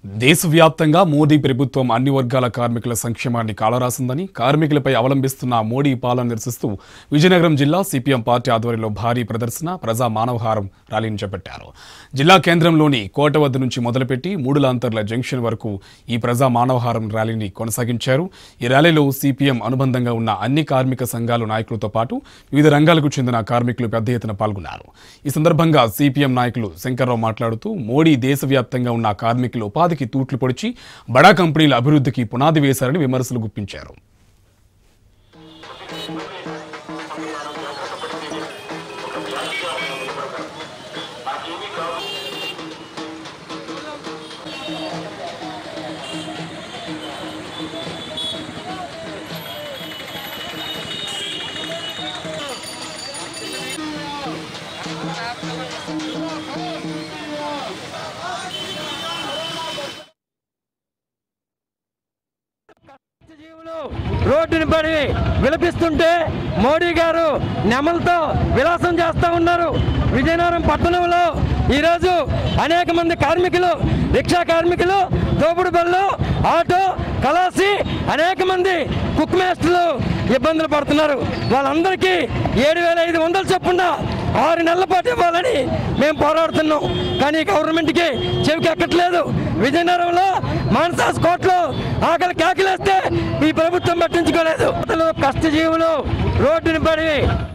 దేశవ్యాప్తంగా మోదీ ప్రభుత్వం అన్ని వర్గాల కార్మికుల సంక్షేమాన్ని కాలరాసిందని కార్మికులపై అవలంబిస్తున్న మోడీ పాలన నిరసిస్తూ విజయనగరం జిల్లా సిపిఎం పార్టీ ఆధ్వర్యంలో భారీ ప్రదర్శన ప్రజా మానవహారం ర్యాలీని చేపట్టారు జిల్లా కేంద్రంలోని కోట వద్ద నుంచి మొదలుపెట్టి మూడు లాంతర్ల జంక్షన్ వరకు ఈ ప్రజా మానవహారం ర్యాలీని కొనసాగించారు ఈ ర్యాలీలో సిపిఎం అనుబంధంగా ఉన్న అన్ని కార్మిక సంఘాల నాయకులతో పాటు వివిధ రంగాలకు చెందిన కార్మికులు పెద్ద ఎత్తున పాల్గొన్నారు ఈ సందర్భంగా సిపిఎం నాయకులు శంకర్రావు మాట్లాడుతూ మోడీ దేశవ్యాప్తంగా ఉన్న కార్మికుల ఉపాధికి తూట్లు పొడిచి బడా కంపెనీల అభివృద్ధికి పునాది వేశారని విమర్శలు గుప్పించారు జీవులు రోడ్డుని పడి విలపిస్తుంటే మోడీ గారు నెమలతో విలాసం చేస్తూ ఉన్నారు విజయనగరం పట్టణంలో ఈరోజు అనేక మంది కార్మికులు రిక్షా కార్మికులు దోపుడు బళ్ళు ఆటో కలాసి అనేక మంది కుక్ మేస్టర్లు ఇబ్బందులు పడుతున్నారు వాళ్ళందరికీ ఏడు వేల ఐదు వందలు చొప్పున ఆరు నెలల పాటు ఇవ్వాలని మేము పోరాడుతున్నాం కానీ గవర్నమెంట్కి చెవికి ఎక్కట్లేదు విజయనగరంలో మానసాస్ కోట్లో ఆకలి కేకలేస్తే ఈ ప్రభుత్వం పట్టించుకోలేదు అసలు కష్టజీవులు రోడ్డుని పడి